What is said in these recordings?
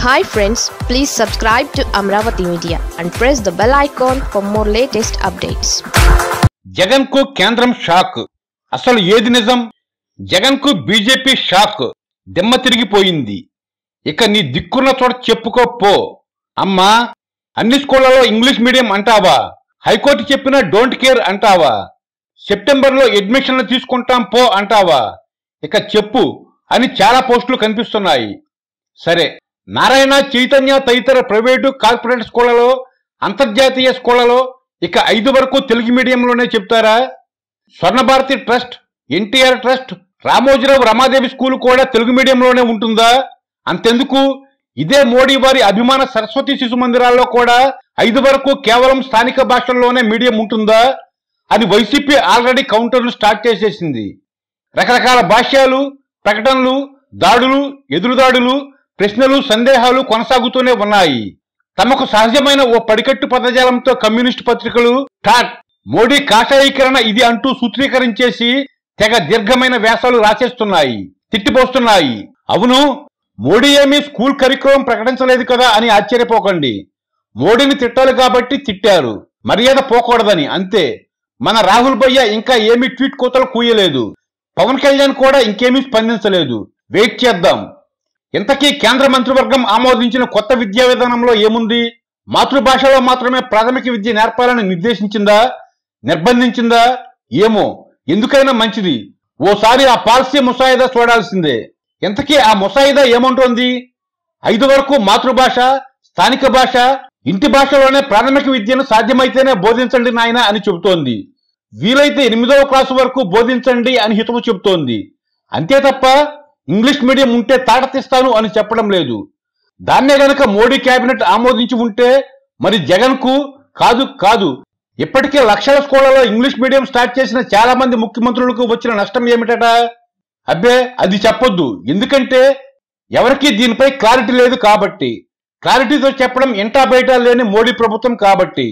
hi friends please subscribe to Amaravati media and press the bell icon for more latest updates Jagan కు కేంద్రం shock అసలు ఏది నిజం జగన్ కు బీజేపీ షాక్ దిమ్మ తిరిగిపోయింది ఇక నీ దిక్కున్న చోట చెప్పుకో పో అమ్మా అన్ని స్కూళ్లలో ఇంగ్లీష్ మీడియం అంటావా హైకోర్టు చెప్పిన డోంట్ కేర్ అంటావా సెప్టెంబర్లో అడ్మిషన్లు తీసుకుంటాం పో అంటావా ఇక చెప్పు అని చాలా పోస్టులు కనిపిస్తున్నాయి సరే నారాయణ చైతన్య తదితర ప్రైవేటు కార్పొరేట్ స్కూళ్లలో అంతర్జాతీయ స్కూళ్లలో ఇక ఐదు వరకు తెలుగు మీడియంలోనే చెప్తారా Swarna Bharathi trust NTR trust Ramoji Rao Ramadevi school కూడా తెలుగు మీడియంలోనే ఉంటుందా అంతెందుకు ఇదే మోడీ వారి అభిమాన సరస్వతి శిశు మందిరాల్లో కూడా ఐదు వరకు కేవలం స్థానిక భాషల్లోనే మీడియం ఉంటుందా అని వైసీపీ ఆల్రెడీ కౌంటర్లు స్టార్ట్ చేసేసింది రకరకాల భాష్యాలు ప్రకటనలు దాడులు ఎదురుదాడులు ప్రశ్నలు సందేహాలు కొనసాగుతూనే ఉన్నాయి తమకు సహజమైన ఓ పడికట్టు పదజాలంతో కమ్యూనిస్టు పత్రికలు టాట్ మోడీ కాషాయీకరణ ఇది అంటూ సూత్రీకరించేసి తెగ దీర్ఘమైన వ్యాసాలు రాసేస్తున్నాయి తిట్టిపోస్తున్నాయి అవును మోడీ ఏమీ స్కూల్ కరికులం ప్రకటించలేదు కదా అని ఆశ్చర్యపోకండి మోడీని తిట్టాలి కాబట్టి తిట్టారు మర్యాద పోకూడదని అంతే మన రాహుల్ భయ్య ఇంకా ఏమీ ట్వీట్ కోతలు కూయలేదు పవన్ కళ్యాణ్ కూడా ఇంకేమీ స్పందించలేదు వెయిట్ చేద్దాం ఇంతకీ కేంద్ర మంత్రివర్గం ఆమోదించిన కొత్త విద్యా విధానంలో ఏముంది మాతృభాషలో మాత్రమే ప్రాథమిక విద్య నేర్పాలని నిర్దేశించిందా నిర్బంధించిందా ఏమో ఎందుకైనా మంచిది ఓసారి ఆ పాలసీ ముసాయిదా చూడాల్సిందే ఇంతకీ ఆ ముసాయిదా ఏమంటోంది ఐదు వరకు మాతృభాష స్థానిక భాష ఇంటి భాషలోనే ప్రాథమిక విద్యను సాధ్యమైతేనే బోధించండి నాయన అని చెబుతోంది వీలైతే ఎనిమిదవ క్లాసు వరకు బోధించండి అని హితవు చెబుతోంది అంతే తప్ప ఇంగ్లీష్ మీడియం ఉంటే తాట తీస్తాను అని చెప్పడం లేదు దాన్నే గనక మోడీ కేబినెట్ ఆమోదించి ఉంటే మరి జగన్ కు కాదు కాదు ఇప్పటికే లక్షల స్కూళ్లలో ఇంగ్లీష్ మీడియం స్టార్ట్ చేసిన చాలా మంది ముఖ్యమంత్రులకు వచ్చిన నష్టం ఏమిటట అబ్బే అది చెప్పొద్దు ఎందుకంటే ఎవరికీ దీనిపై క్లారిటీ లేదు కాబట్టి క్లారిటీతో చెప్పడం ఇంటా బయట లేని మోడీ ప్రభుత్వం కాబట్టి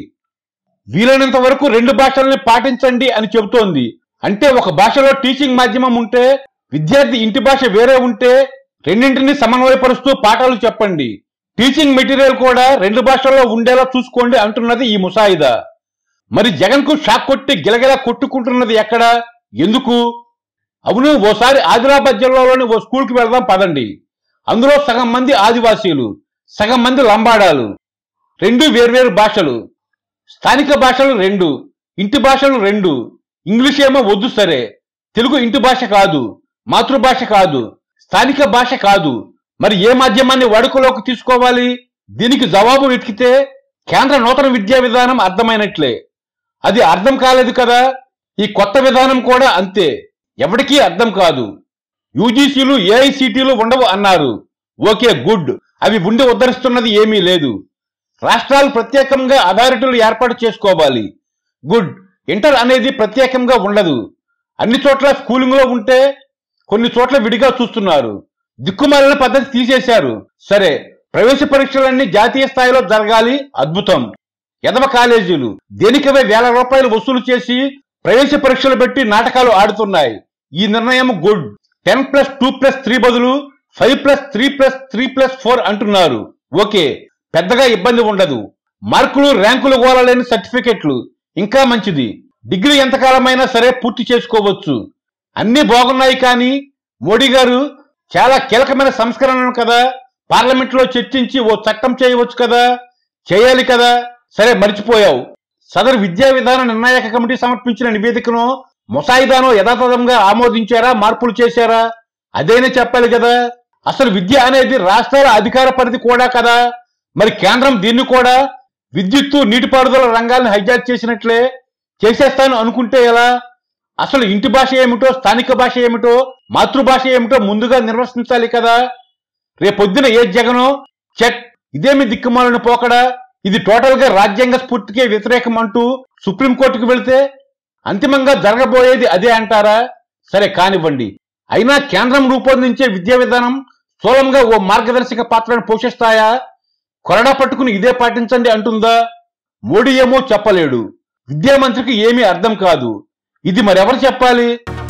వీలైనంత వరకు రెండు భాషల్ని పాటించండి అని చెబుతోంది అంటే ఒక భాషలో టీచింగ్ మాధ్యమం ఉంటే విద్యార్థి ఇంటి భాష వేరే ఉంటే రెండింటిని సమన్వయపరుస్తూ పాఠాలు చెప్పండి టీచింగ్ మెటీరియల్ కూడా రెండు భాషల్లో ఉండేలా చూసుకోండి అంటున్నది ఈ ముసాయిదా మరి జగన్ కు షాక్ కొట్టి గిలగిలా కొట్టుకుంటున్నది ఎక్కడ ఎందుకు అవును ఓసారి ఆదిలాబాద్ జిల్లాలోని ఓ స్కూల్కి వెళ్దాం పదండి అందులో సగం మంది ఆదివాసీలు సగం మంది లంబాడాలు రెండు వేర్వేరు భాషలు స్థానిక భాషలు రెండు ఇంటి భాషలు రెండు ఇంగ్లీష్ ఏమో వద్దు సరే తెలుగు ఇంటి భాష కాదు మాతృభాష కాదు స్థానిక భాష కాదు మరి ఏ మాధ్యమాన్ని వాడుకలోకి తీసుకోవాలి దీనికి జవాబు వెతికితే కేంద్ర నూతన విద్యా విధానం అర్థమైనట్లే అది అర్థం కాలేదు కదా ఈ కొత్త విధానం కూడా అంతే ఎవరికీ అర్థం కాదు యూజీసీలు ఏఐసిటీలు ఉండవు అన్నారు ఓకే గుడ్ అవి ఉండి ఉద్ధరిస్తున్నది ఏమీ లేదు రాష్ట్రాలు ప్రత్యేకంగా అథారిటీలు ఏర్పాటు చేసుకోవాలి గుడ్ ఇంటర్ అనేది ప్రత్యేకంగా ఉండదు అన్ని చోట్ల స్కూలింగ్ లో ఉంటే కొన్ని చోట్ల విడిగా చూస్తున్నారు దిక్కుమాలిన పద్ధతి తీసేశారు సరే ప్రవేశ పరీక్షలన్నీ జాతీయ స్థాయిలో జరగాలి అద్భుతం ఎదవ కాలేజీలు దేనికవే వేల రూపాయలు వసూలు చేసి ప్రవేశ పరీక్షలు పెట్టి నాటకాలు ఆడుతున్నాయి ఈ నిర్ణయం good ten plus two plus three బదులు five plus three plus three plus four అంటున్నారు ఓకే పెద్దగా ఇబ్బంది ఉండదు మార్కులు ర్యాంకులు గోలలేని సర్టిఫికెట్లు ఇంకా మంచిది డిగ్రీ ఎంతకాలమైనా సరే పూర్తి చేసుకోవచ్చు అన్ని బాగున్నాయి కానీ మోడీ గారు చాలా కీలకమైన సంస్కరణను కదా పార్లమెంట్ లో చర్చించి ఓ చట్టం చేయవచ్చు కదా చేయాలి కదా సరే మర్చిపోయావు సదరు విద్యా విధాన నిర్ణాయక కమిటీ సమర్పించిన నివేదికను ముసాయిదాను యథాతథంగా ఆమోదించారా మార్పులు చేశారా అదేనే చెప్పాలి కదా అసలు విద్య అనేది రాష్ట్రాల అధికార పరిధి కూడా కదా మరి కేంద్రం దీన్ని కూడా విద్యుత్తు నీటిపారుదల రంగాల్ని హైజాక్ చేసినట్లే చేసేస్తాను అనుకుంటే ఎలా అసలు ఇంటి భాష ఏమిటో స్థానిక భాష ఏమిటో మాతృభాష ఏమిటో ముందుగా నిర్వచించాలి కదా రేపొద్దున ఏ జగనో చెక్ ఇదేమి దిక్కుమాలను పోకడా ఇది టోటల్ గా రాజ్యాంగ స్ఫూర్తికే వ్యతిరేకం అంటూ సుప్రీంకోర్టుకు వెళితే అంతిమంగా జరగబోయేది అదే అంటారా సరే కానివ్వండి అయినా కేంద్రం రూపొందించే విద్యా విధానం స్థూలంగా ఓ మార్గదర్శక పాత్రను పోషిస్తాయా కొరడా పట్టుకుని ఇదే పాటించండి అంటుందా మోడీ ఏమో చెప్పలేడు విద్యామంత్రికి ఏమీ అర్థం కాదు ఇది మరెవరు చెప్పాలి